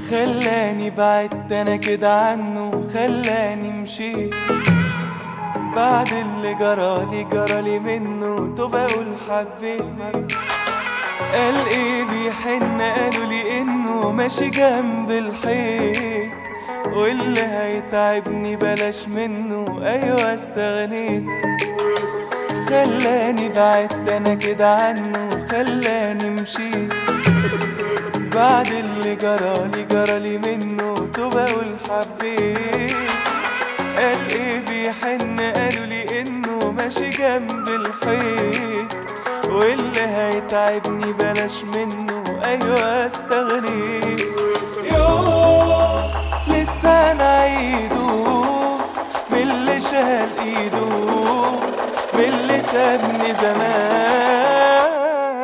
خلاني بعدت انا كده عنه خلاني مشيت بعد اللي جرالي جرالي منه طب اقول حبيت قال ايه بيحن قالوا لي انه ماشي جنب الحيط واللي هيتعبني بلاش منه ايوه استغنيت خلاني بعدت انا كده عنه خلاني مشيت بعد اللي جرالي جرالي منه طب اقول حبيت قال ايه بيحن قالوا لي انه ماشي جنب الحيط واللي هيتعبني بلاش منه ايوه استغني يوم لسه نعيده من اللي شال ايده من اللي سابني زمان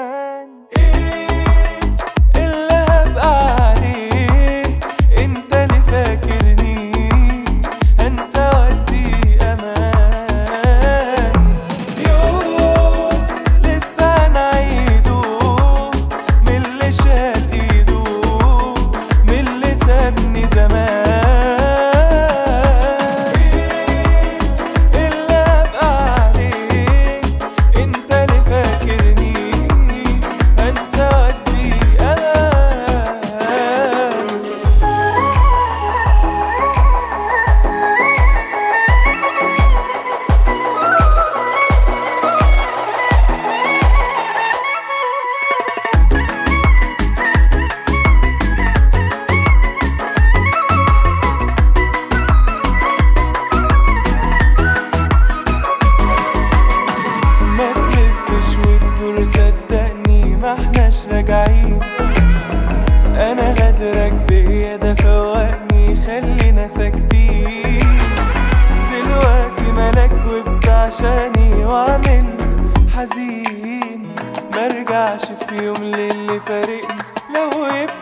ايه اللي هبقى عليه انت اللي فاكرني انسى ودي امان يوم لسه نعيده من اللي شال ايده من اللي سابني زمان اللي ابقى عليه انت اللي فاكرني انسى ودي امان ما تلفش وتدور صدقني ما احناش راجعين انا غدرك بيا ده فوقني خلينا ساكتين دلوقتي ملك وبتعشاني وعامل حزين مرجعش في يوم للي فارقني لو يبقى